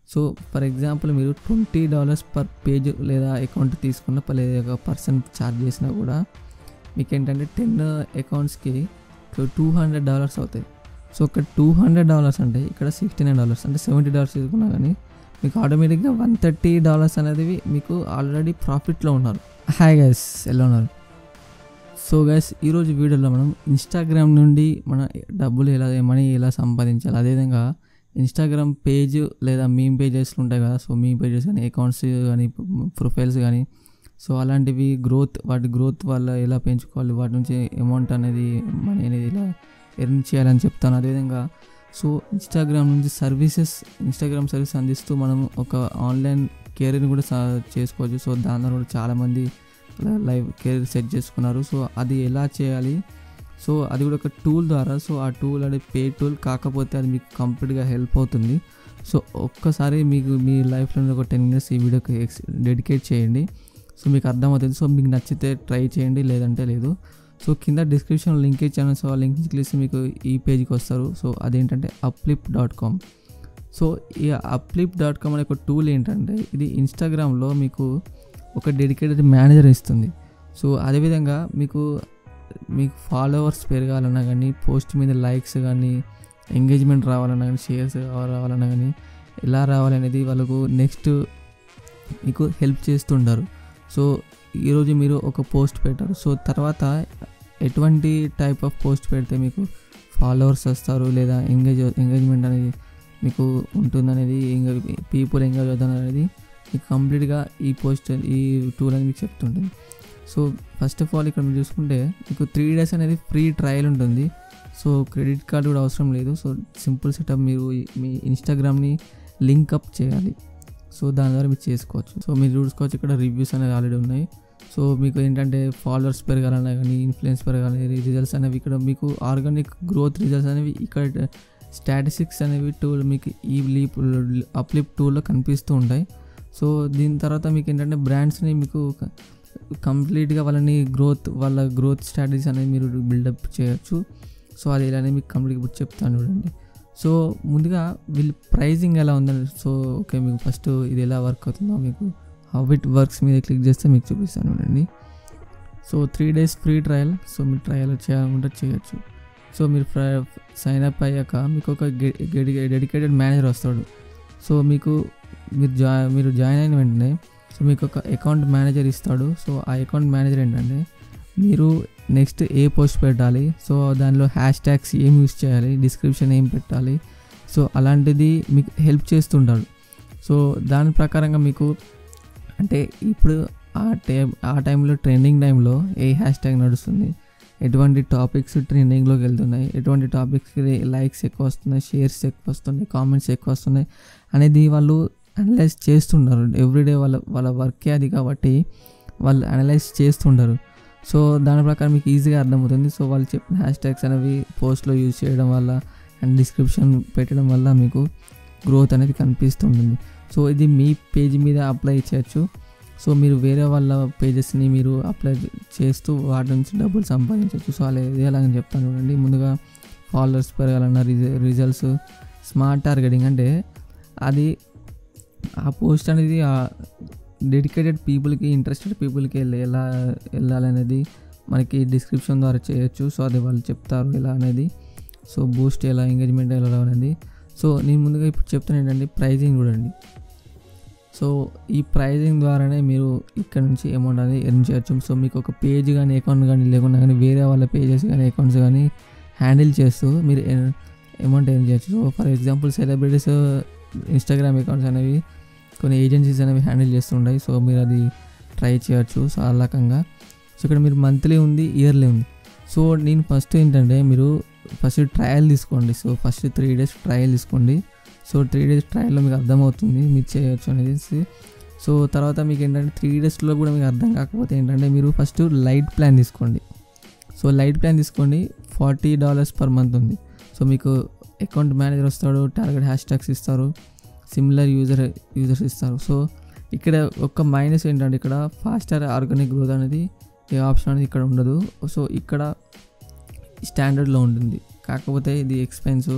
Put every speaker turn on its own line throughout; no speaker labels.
so for example మీరు twenty dollars per page లేదా account తీసుకున్న ప- లేదా ఒక పర్సన్ ఛార్జ్ చేసినా కూడా మీకు ఏంటంటే టెన్ అకౌంట్స్కి టూ హండ్రెడ్ డాలర్స్ అవుతాయి సో ఒక టూ హండ్రెడ్ డాలర్స్ అంటే ఇక్కడ సిక్స్టీ నైన్ డాలర్స్ అంటే సెవెంటీ డాలర్స్ తీసుకున్నా కానీ మీకు ఆటోమేటిక్గా వన్ థర్టీ డాలర్స్ అనేది మీకు ఆల్రెడీ ప్రాఫిట్లో ఉన్నారు హాయ్ గైస్ ఎలా ఉన్నారు సో గైస్ ఈరోజు వీడియోలో మనం ఇన్స్టాగ్రామ్ నుండి మన డబ్బులు ఎలా మనీ ఎలా సంపాదించాలి అదేవిధంగా ఇన్స్టాగ్రామ్ పేజ్ లేదా మీమ్ పేజెస్ ఉంటాయి కదా సో మీమ్ పేజెస్ కానీ అకౌంట్స్ కానీ ప్రొఫైల్స్ కానీ సో అలాంటివి గ్రోత్ వాటి గ్రోత్ వల్ల ఎలా పెంచుకోవాలి వాటి నుంచి అమౌంట్ అనేది మనీ అనేది ఎలా ఎర్న్ చేయాలని చెప్తాను అదేవిధంగా సో ఇన్స్టాగ్రామ్ నుంచి సర్వీసెస్ ఇన్స్టాగ్రామ్ సర్వీస్ అందిస్తూ మనం ఒక ఆన్లైన్ కెరీర్ని కూడా సా- చేసుకోవచ్చు సో దాని ద్వారా కూడా చాలామంది లైవ్ కెరీర్ సెట్ చేసుకున్నారు సో అది ఎలా చేయాలి సో అది కూడా ఒక టూల్ ద్వారా సో ఆ టూల్ అనేది పే టూల్ కాకపోతే అది మీకు కంప్లీట్గా హెల్ప్ అవుతుంది సో ఒక్కసారి మీకు మీ లైఫ్లో ఒక టెన్ మినిట్స్ ఈ వీడియోకి డెడికేట్ చేయండి సో మీకు అర్థమవుతుంది సో మీకు నచ్చితే ట్రై చేయండి లేదంటే లేదు సో కింద డిస్క్రిప్షన్ లింక్ ఇచ్చాను సో ఆ లింక్ క్లిక్ చేసి మీకు ఈ పేజ్కి వస్తారు సో అదేంటంటే అప్లిప్ డాట్ కామ్ సో ఈ అప్లిప్ డాట్ కామ్ అనే ఒక టూల్ ఏంటంటే ఇది ఇన్స్టాగ్రామ్లో మీకు ఒక డెడికేటెడ్ మేనేజర్ ఇస్తుంది సో అదేవిధంగా మీకు మీకు ఫాలోవర్స్ పెరగాలన్నా కానీ పోస్ట్ మీద లైక్స్ కానీ ఎంగేజ్మెంట్ రావాలన్నా కానీ షేర్స్ రావాలన్నా కానీ ఎలా రావాలనేది వాళ్ళకు నెక్స్ట్ మీకు హెల్ప్ చేస్తుంటారు సో ఈరోజు మీరు ఒక పోస్ట్ పెట్టారు సో తర్వాత ఎటువంటి టైప్ ఆఫ్ పోస్ట్ పెడితే మీకు ఫాలోవర్స్ వస్తారు లేదా ఎంగేజ్ ఎంగేజ్మెంట్ అనేది మీకు ఉంటుందనేది పీపుల్ ఎంగేజ్ అవుతుంది అనేది మీకు కంప్లీట్గా ఈ పోస్ట్ ఈ టూల్ అనేది మీకు చెప్తుంటుంది సో ఫస్ట్ ఆఫ్ ఆల్ ఇక్కడ మీరు చూసుకుంటే మీకు త్రీ డేస్ అనేది ఫ్రీ ట్రయల్ ఉంటుంది సో క్రెడిట్ కార్డ్ కూడా అవసరం లేదు సో సింపుల్ సెటప్ మీరు ఈ- మీ ఇన్స్టాగ్రామ్ని లింక్ అప్ చేయాలి సో దాని ద్వారా మీరు చేసుకోవచ్చు సో మీరు చూసుకోవచ్చు ఇక్కడ రివ్యూస్ అనేది ఆల్రెడీ ఉన్నాయి సో మీకు ఏంటంటే ఫాలోవర్స్ పెరగాలన్నా కానీ ఇన్ఫ్లుయెన్స్ పెరగాలని రిజల్ట్స్ అనేవి ఇక్కడ మీకు ఆర్గానిక్ గ్రోత్ రిజల్ట్స్ అనేవి ఇక్కడ స్టాటిస్టిక్స్ అనేవి టూల్ మీకు ఈ లీప్ అప్లిప్ టూల్లో కనిపిస్తూ ఉంటాయి సో దీని తర్వాత మీకు ఏంటంటే బ్రాండ్స్ని మీకు కంప్లీట్గా వాళ్ళని గ్రోత్ వాళ్ళ గ్రోత్ స్ట్రాటజీస్ అనేది మీరు బిల్డప్ చేయొచ్చు సో అది ఇలానే మీకు కంప్లీట్గా ఇప్పుడు చెప్తాను చూడండి సో ముందుగా వీళ్ళు ప్రైజింగ్ ఎలా ఉందని సో ఓకే మీకు ఫస్ట్ ఇది ఎలా వర్క్ అవుతుందో మీకు హౌ ఇట్ వర్క్స్ మీద క్లిక్ చేస్తే మీకు చూపిస్తాను చూడండి so three days free trial so మీరు ట్రయల్ చేయాలనుకుంటే చేయొచ్చు సో మీరు సైన్ అప్ అయ్యాక మీకు ఒక డెడికేటెడ్ మేనేజర్ వస్తాడు సో మీకు మీరు జా మీరు జాయిన్ అయిన వెంటనే సో మీకు ఒక అకౌంట్ మేనేజర్ ఇస్తాడు సో ఆ అకౌంట్ మేనేజర్ ఏంటంటే మీరు నెక్స్ట్ ఏ పోస్ట్ పెట్టాలి సో దానిలో హ్యాష్ ట్యాగ్స్ ఏం యూస్ చేయాలి డిస్క్రిప్షన్ ఏం పెట్టాలి సో అలాంటిది మీకు హెల్ప్ చేస్తుంటాడు సో దాని ప్రకారంగా మీకు అంటే ఇప్పుడు ఆ టైం ఆ టైంలో ట్రెండింగ్ టైంలో ఏ హ్యాష్ ట్యాగ్ నడుస్తుంది ఎటువంటి టాపిక్స్ ట్రెండింగ్లోకి వెళ్తున్నాయి ఎటువంటి టాపిక్స్కి లైక్స్ ఎక్కువ వస్తున్నాయి షేర్స్ ఎక్కువ వస్తున్నాయి కామెంట్స్ ఎక్కువ వస్తున్నాయి అనేది వాళ్ళు అనలైజ్ చేస్తుంటారు ఎవ్రీడే వాళ్ళ వాళ్ళ వర్కే అది కాబట్టి వాళ్ళు అనలైజ్ చేస్తుంటారు సో దాని ప్రకారం మీకు ఈజీగా అర్థమవుతుంది సో వాళ్ళు చెప్పిన హ్యాష్ ట్యాగ్స్ అనేవి పోస్ట్లో యూజ్ చేయడం వల్ల అండ్ డిస్క్రిప్షన్ పెట్టడం వల్ల మీకు గ్రోత్ అనేది కనిపిస్తుంటుంది సో ఇది మీ పేజ్ మీద అప్లై చేయొచ్చు సో మీరు వేరే వాళ్ళ పేజెస్ని మీరు అప్లై చేస్తూ వాటి నుంచి డబ్బులు సంపాదించవచ్చు సో అలా ఇది ఎలాగని చెప్తాను చూడండి ముందుగా ఫాలోవర్స్ పెరగాలన్న రిజల్ట్స్ స్మార్ట్ టార్గెటింగ్ అంటే అది ఆ పోస్ట్ అనేది ఆ డెడికేటెడ్ పీపుల్కి ఇంట్రెస్టెడ్ పీపుల్కి వెళ్ళి ఎలా వెళ్ళాలనేది మనకి డిస్క్రిప్షన్ ద్వారా చేయొచ్చు సో అది వాళ్ళు చెప్తారు ఎలా అనేది సో బూస్ట్ ఎలా ఎంగేజ్మెంట్ ఎలా అనేది సో నేను ముందుగా ఇప్పుడు చెప్తాను ఏంటంటే ప్రైజింగ్ చూడండి సో ఈ ప్రైజింగ్ ద్వారానే మీరు ఇక్కడ నుంచి అమౌంట్ అనేది ఎర్న్ చేయొచ్చు సో మీకు ఒక పేజ్ కానీ అకౌంట్ కానీ లేకుండా కానీ వేరే వాళ్ళ పేజెస్ కానీ అకౌంట్స్ కానీ హ్యాండిల్ చేస్తూ మీరు అమౌంట్ ఎర్న్ చేయొచ్చు so for example celebrities Instagram accounts అనేవి కొన్ని ఏజెన్సీస్ అనేవి హ్యాండిల్ చేస్తుంటాయి సో మీరు అది ట్రై చేయొచ్చు సో ఆ రకంగా సో ఇక్కడ మీరు మంత్లీ ఉంది ఇయర్లీ ఉంది సో నేను ఫస్ట్ ఏంటంటే మీరు ఫస్ట్ ట్రయల్ తీసుకోండి so first three days trial తీసుకోండి సో త్రీ డేస్ ట్రయల్లో మీకు అర్థమవుతుంది మీరు చేయొచ్చు అనేది సో తర్వాత మీకు ఏంటంటే త్రీ డేస్లో కూడా మీకు అర్థం కాకపోతే ఏంటంటే మీరు ఫస్ట్ లైట్ ప్లాన్ తీసుకోండి సో లైట్ ప్లాన్ తీసుకోండి ఫార్టీ డాలర్స్ పర్ మంత్ ఉంది సో మీకు అకౌంట్ మేనేజర్ వస్తాడు టార్గెట్ హ్యాష్ ట్యాగ్స్ ఇస్తారు సిమిలర్ యూజర్ యూజర్స్ ఇస్తారు సో ఇక్కడ ఒక్క మైనస్ ఏంటంటే ఇక్కడ ఫాస్టర్ ఆర్గానిక్ గ్రోత్ అనేది ఏ ఆప్షన్ అనేది ఇక్కడ ఉండదు సో ఇక్కడ స్టాండర్డ్లో ఉంటుంది కాకపోతే ఇది ఎక్స్పెన్సివ్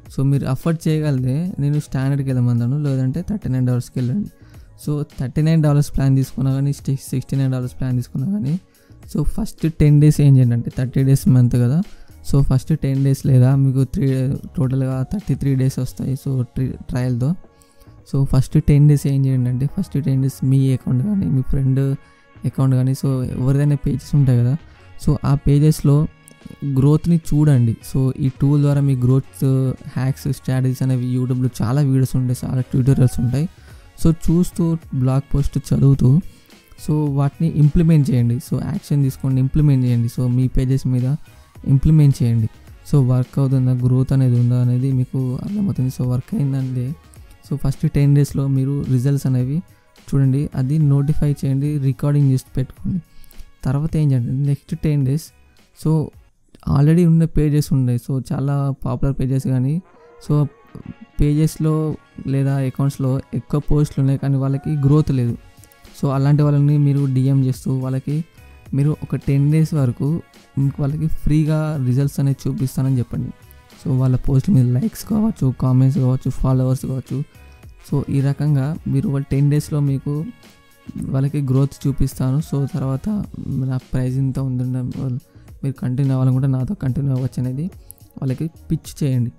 సో మీరు అఫోర్డ్ చేయగలిగితే నేను స్టాండర్డ్కి వెళ్ళమన్నాను లేదంటే థర్టీ నైన్ డాలర్స్కి వెళ్ళండి so thirty nine dollars plan తీసుకున్నా కానీ సిక్స్టీ నైన్ డాలర్స్ ప్లాన్ తీసుకున్నా కానీ సో ఫస్ట్ టెన్ డేస్ ఏం చేయండి అంటే థర్టీ డేస్ మంత్ కదా సో ఫస్ట్ టెన్ డేస్ లేదా మీకు త్రీ టోటల్గా థర్టీ త్రీ డేస్ వస్తాయి సో ట్రీ ట్రయల్తో సో ఫస్ట్ టెన్ డేస్ ఏం చేయండి అంటే ఫస్ట్ టెన్ డేస్ మీ అకౌంట్ కానీ మీ ఫ్రెండ్ అకౌంట్ కానీ సో ఎవరిదైనా పేజెస్ ఉంటాయి కదా సో ఆ పేజెస్లో గ్రోత్ని చూడండి సో ఈ టూల్ ద్వారా మీ గ్రోత్ హ్యాక్స్ స్ట్రాటజీస్ అనేవి యూట్యూబ్లో చాలా వీడియోస్ ఉంటాయి చాలా ట్యూటోరియల్స్ ఉంటాయి సో చూస్తూ బ్లాగ్ పోస్ట్ చదువుతూ సో వాటిని ఇంప్లిమెంట్ చేయండి సో యాక్షన్ తీసుకోండి ఇంప్లిమెంట్ చేయండి సో మీ పేజెస్ మీద ఇంప్లిమెంట్ చేయండి సో వర్క్ అవుతుందా గ్రోత్ అనేది ఉందా అనేది మీకు అర్థమవుతుంది సో వర్క్ అయిందంటే సో ఫస్ట్ టెన్ డేస్లో మీరు రిజల్ట్స్ అనేవి చూడండి అది నోటిఫై చేయండి రికార్డింగ్ చేసి పెట్టుకోండి తర్వాత ఏం చేయండి next ten days so already ఉన్న పేజెస్ ఉన్నాయి సో చాలా పాపులర్ పేజెస్ కానీ సో పేజెస్లో లేదా అకౌంట్స్లో ఎక్కువ పోస్టులు ఉన్నాయి కానీ వాళ్ళకి గ్రోత్ లేదు సో అలాంటి వాళ్ళని మీరు డిఎం చేస్తూ వాళ్ళకి మీరు ఒక టెన్ డేస్ వరకు మీకు వాళ్ళకి ఫ్రీగా రిజల్ట్స్ అనేది చూపిస్తానని చెప్పండి సో వాళ్ళ పోస్ట్ మీద లైక్స్ కావచ్చు కామెంట్స్ కావచ్చు ఫాలోవర్స్ కావచ్చు సో ఈ రకంగా మీరు వాళ్ళ టెన్ డేస్లో మీకు వాళ్ళకి గ్రోత్ చూపిస్తాను సో తర్వాత నా ప్రైజ్ ఇంత ఉందండి మీరు కంటిన్యూ అవ్వాలనుకుంటే నాతో కంటిన్యూ అవ్వచ్చు అనేది వాళ్ళకి పిచ్ చేయండి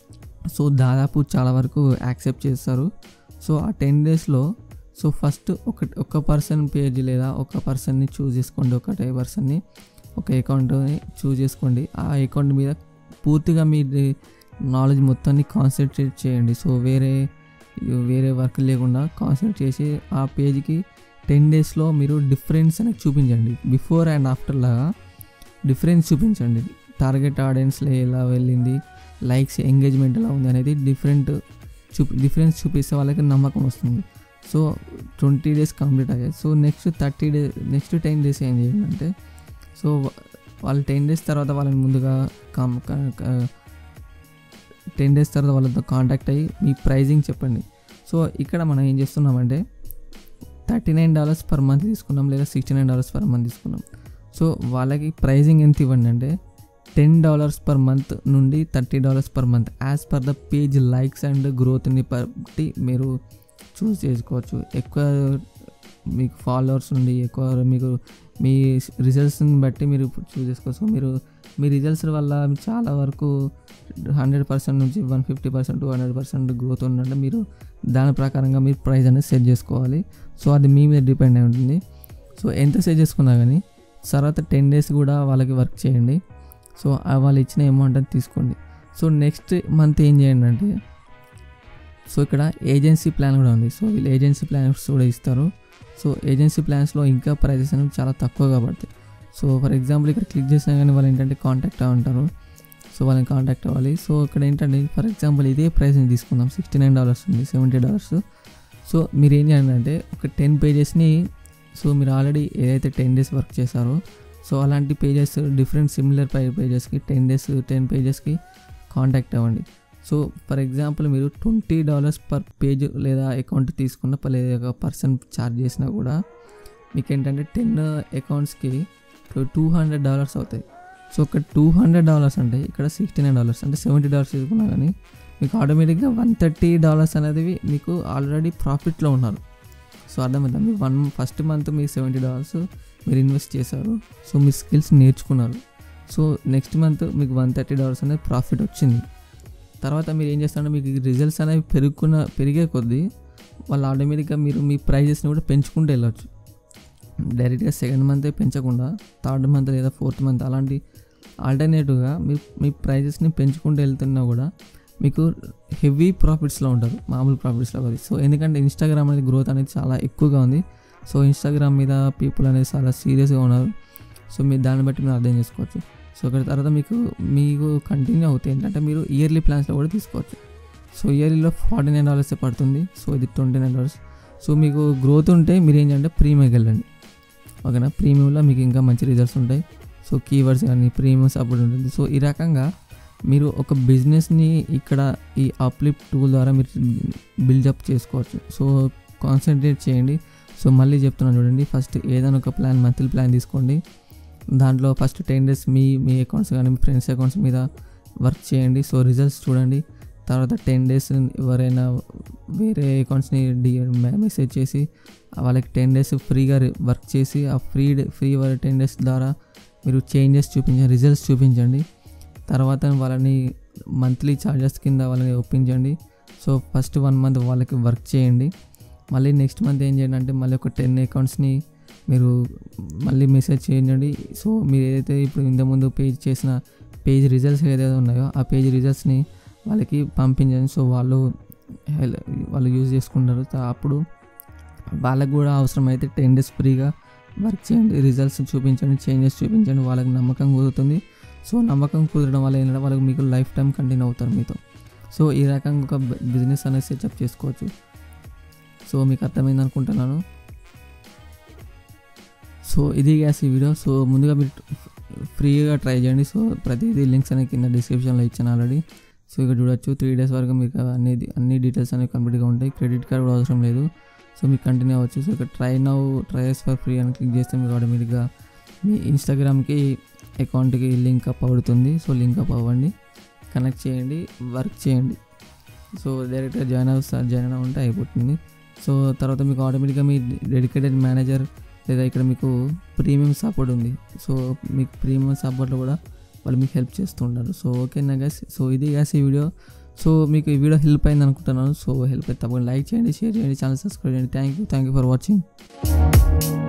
సో దాదాపు చాలా వరకు యాక్సెప్ట్ చేస్తారు సో ఆ టెన్ డేస్లో సో ఫస్ట్ ఒక ఒక పర్సన్ పేజ్ లేదా ఒక పర్సన్ని చూస్ చేసుకోండి ఒకటే పర్సన్ని ఒక అకౌంట్ని చూస్ చేసుకోండి ఆ అకౌంట్ మీద పూర్తిగా మీ నాలెడ్జ్ మొత్తాన్ని కాన్సన్ట్రేట్ చేయండి సో వేరే వేరే వర్క్ లేకుండా కాన్సన్ట్రేట్ చేసి ఆ పేజ్కి టెన్ డేస్లో మీరు డిఫరెన్స్ అనేది చూపించండి బిఫోర్ అండ్ ఆఫ్టర్ లాగా డిఫరెన్స్ చూపించండి టార్గెట్ ఆడియన్స్లో ఎలా వెళ్ళింది లైక్స్ ఎంగేజ్మెంట్ ఎలా ఉంది అనేది డిఫరెంట్ చూపి డిఫరెన్స్ చూపిస్తే వాళ్ళకి నమ్మకం వస్తుంది సో ట్వంటీ డేస్ కంప్లీట్ అయ్యాయి so next thirty days next ten days ఏం చేయండి అంటే సో వాళ్ళు టెన్ డేస్ తర్వాత వాళ్ళని ముందుగా కమ్ టెన్ డేస్ తర్వాత వాళ్ళతో కాంటాక్ట్ అయ్యి మీ ప్రైజింగ్ చెప్పండి సో ఇక్కడ మనం ఏం చేస్తున్నామంటే thirty nine dollars per month తీసుకున్నాం లేదా sixty nine dollars per month తీసుకున్నాం సో వాళ్ళకి ప్రైజింగ్ ఎంత ఇవ్వండి అంటే టెన్ డాలర్స్ పర్ మంత్ నుండి thirty dollars per month as per the page likes and గ్రోత్ని బట్టి మీరు చూస్ చేసుకోవచ్చు ఎక్కువ మీకు ఫాలోవర్స్ ఉండి ఎక్కువ మీకు మీ రిజల్ట్స్ని బట్టి మీరు చూస్ చేసుకోవచ్చు మీరు మీ రిజల్ట్స్ వల్ల చాలా వరకు హండ్రెడ్ పర్సెంట్ నుంచి one fifty percent two hundred percent growth ఉందంటే మీరు దాని ప్రకారంగా మీరు ప్రైస్ అనేది సెట్ చేసుకోవాలి సో అది మీ మీద డిపెండ్ అయి ఉంటుంది సో ఎంత సెట్ చేసుకున్నా కానీ తర్వాత టెన్ డేస్ కూడా వాళ్ళకి వర్క్ చేయండి సో వాళ్ళు ఇచ్చిన అమౌంట్ అని తీసుకోండి సో నెక్స్ట్ మంత్ ఏం చేయండి అంటే సో ఇక్కడ ఏజెన్సీ ప్లాన్ కూడా ఉంది సో వీళ్ళు ఏజెన్సీ ప్లాన్స్ కూడా ఇస్తారు సో ఏజెన్సీ ప్లాన్స్లో ఇంకా ప్రైజెస్ అనేవి చాలా తక్కువగా పడతాయి సో ఫర్ ఎగ్జాంపుల్ ఇక్కడ క్లిక్ చేసినా కానీ వాళ్ళు ఏంటంటే కాంటాక్ట్ అవ్వంటారు సో వాళ్ళని కాంటాక్ట్ అవ్వాలి సో ఇక్కడ ఏంటంటే ఫర్ ఎగ్జాంపుల్ ఇదే ప్రైస్ని తీసుకుందాం సిక్స్టీ నైన్ డాలర్స్ ఉంది సెవెంటీ డాలర్స్ సో మీరు ఏం చేయండి అంటే ఒక టెన్ పేజెస్ని సో మీరు ఆల్రెడీ ఏదైతే టెన్ డేస్ వర్క్ చేశారో సో అలాంటి పేజెస్ డిఫరెంట్ సిమిలర్ పేజెస్కి టెన్ డేస్ టెన్ పేజెస్కి కాంటాక్ట్ అవ్వండి సో ఫర్ ఎగ్జాంపుల్ మీరు ట్వంటీ డాలర్స్ పర్ పేజ్ లేదా అకౌంట్ తీసుకున్న లేదా పర్సన్ ఛార్జ్ చేసినా కూడా మీకు ఏంటంటే టెన్ అకౌంట్స్కి టూ హండ్రెడ్ డాలర్స్ అవుతాయి సో ఒక టూ హండ్రెడ్ డాలర్స్ అంటే ఇక్కడ సిక్స్టీ నైన్ డాలర్స్ అంటే సెవెంటీ డాలర్స్ తీసుకున్నా కానీ మీకు ఆటోమేటిక్గా వన్ థర్టీ డాలర్స్ అనేది మీకు ఆల్రెడీ ప్రాఫిట్లో ఉన్నారు సో అర్థమైందా మీరు వన్ ఫస్ట్ మంత్ మీరు సెవెంటీ డాలర్స్ మీరు ఇన్వెస్ట్ చేశారు సో మీ స్కిల్స్ నేర్చుకున్నారు సో నెక్స్ట్ మంత్ మీకు వన్ థర్టీ డాలర్స్ అనేది ప్రాఫిట్ వచ్చింది తర్వాత మీరు ఏం చేస్తారంటే మీకు రిజల్ట్స్ అనేవి పెరుగుకున్న పెరిగే కొద్దీ వాళ్ళు ఆటోమేటిక్గా మీరు మీ ప్రైజెస్ని కూడా పెంచుకుంటూ వెళ్ళొచ్చు డైరెక్ట్గా సెకండ్ మంతే పెంచకుండా థర్డ్ మంత్ లేదా ఫోర్త్ మంత్ అలాంటి ఆల్టర్నేటివ్గా మీ మీ ప్రైజెస్ని పెంచుకుంటూ వెళ్తున్నా కూడా మీకు హెవీ ప్రాఫిట్స్లో ఉంటారు మామూలు ప్రాఫిట్స్లో కాదు సో ఎందుకంటే ఇన్స్టాగ్రామ్ అనేది గ్రోత్ అనేది చాలా ఎక్కువగా ఉంది సో ఇన్స్టాగ్రామ్ మీద పీపుల్ అనేది చాలా సీరియస్గా ఉన్నారు సో మీరు దాన్ని బట్టి మీరు అర్థం చేసుకోవచ్చు సో ఇక్కడ తర్వాత మీకు మీకు కంటిన్యూ అవుతాయి ఏంటంటే మీరు ఇయర్లీ ప్లాన్స్లో కూడా తీసుకోవచ్చు సో ఇయర్లీలో ఫార్టీ నైన్ డాలర్స్ పడుతుంది సో ఇది ట్వంటీ నైన్ డాలర్స్ సో మీకు గ్రోత్ ఉంటే మీరు ఏం చేయంటే ప్రీమియంకి వెళ్ళండి ఓకేనా ప్రీమియంలో మీకు ఇంకా మంచి రిజల్ట్స్ ఉంటాయి సో కీవర్డ్స్ కానీ ప్రీమియం సపోర్ట్ ఉంటుంది సో ఈ రకంగా మీరు ఒక బిజినెస్ని ఇక్కడ ఈ అప్లిప్ టూల్ ద్వారా మీరు బిల్డప్ చేసుకోవచ్చు సో కాన్సన్ట్రేట్ చేయండి సో మళ్ళీ చెప్తున్నాను చూడండి ఫస్ట్ ఏదైనా ఒక ప్లాన్ మంత్లీ ప్లాన్ తీసుకోండి దాంట్లో ఫస్ట్ టెన్ డేస్ మీ మీ అకౌంట్స్ కానీ మీ ఫ్రెండ్స్ అకౌంట్స్ మీద వర్క్ చేయండి సో రిజల్ట్స్ చూడండి తర్వాత టెన్ డేస్ ఎవరైనా వేరే అకౌంట్స్ని డి మెసేజ్ చేసి వాళ్ళకి టెన్ డేస్ ఫ్రీగా వర్క్ చేసి ఆ ఫ్రీ ఫ్రీ టెన్ డేస్ ద్వారా మీరు చేంజెస్ చూపించండి రిజల్ట్స్ చూపించండి తర్వాత వాళ్ళని మంత్లీ ఛార్జెస్ కింద వాళ్ళని ఒప్పించండి సో ఫస్ట్ వన్ మంత్ వాళ్ళకి వర్క్ చేయండి మళ్ళీ నెక్స్ట్ మంత్ ఏం చేయండి అంటే మళ్ళీ ఒక టెన్ అకౌంట్స్ని మీరు మళ్ళీ మెసేజ్ చేయండి సో మీరు ఏదైతే ఇప్పుడు ఇంతకుముందు పేజ్ చేసిన పేజ్ రిజల్ట్స్ ఏదైతే ఉన్నాయో ఆ పేజ్ రిజల్ట్స్ని వాళ్ళకి పంపించండి సో వాళ్ళు హెల్- వాళ్ళు యూజ్ చేసుకుంటారు తా- అప్పుడు వాళ్ళకు కూడా అవసరమైతే టెన్ డేస్ ఫ్రీగా వర్క్ చేయండి రిజల్ట్స్ చూపించండి చేంజెస్ చూపించండి వాళ్ళకి నమ్మకం కుదురుతుంది సో నమ్మకం కుదరడం వల్ల ఏంటంటే వాళ్ళకి మీకు లైఫ్ టైం కంటిన్యూ అవుతారు మీతో సో ఈ రకంగా ఒక బిజినెస్ అనేది సెటప్ చేసుకోవచ్చు సో మీకు అర్థమైంది అనుకుంటున్నాను సో ఇది గ్యాస్ ఈ వీడియో సో ముందుగా మీరు ఫ్రీగా ట్రై చేయండి సో ప్రతిదీ లింక్స్ అనేవి కింద డిస్క్రిప్షన్లో ఇచ్చాను ఆల్రెడీ సో ఇక్కడ చూడొచ్చు త్రీ డేస్ వరకు మీకు అన్ని అన్ని డీటెయిల్స్ అనేవి కంప్లీట్గా ఉంటాయి క్రెడిట్ కార్డ్ కూడా అవసరం లేదు సో మీకు కంటిన్యూ అవ్వచ్చు సో ఇక్కడ try now trials for free అని క్లిక్ చేస్తే మీకు ఆటోమేటిక్గా మీ ఇన్స్టాగ్రామ్కి అకౌంట్కి లింక్ అప్ అవుతుంది సో లింక్ అప్ అవ్వండి కనెక్ట్ చేయండి వర్క్ చేయండి సో డైరెక్ట్గా జాయిన్ అవుతారు జాయిన్ ఉంటే అయిపోతుంది సో తర్వాత మీకు ఆటోమేటిక్గా మీ డెడికేటెడ్ మేనేజర్ లేదా ఇక్కడ మీకు ప్రీమియం సపోర్ట్ ఉంది సో మీకు ప్రీమియం సపోర్ట్లో కూడా వాళ్ళు మీకు హెల్ప్ చేస్తుంటారు సో ఓకేనా గ్యాస్ సో ఇది గ్యాస్ ఈ వీడియో సో మీకు ఈ వీడియో హెల్ప్ అయింది అనుకుంటున్నాను సో హెల్ప్ అయితే తప్పకుండా లైక్ చేయండి షేర్ చేయండి ఛానల్ సబ్స్క్రైబ్ చేయండి thank you thank you for watching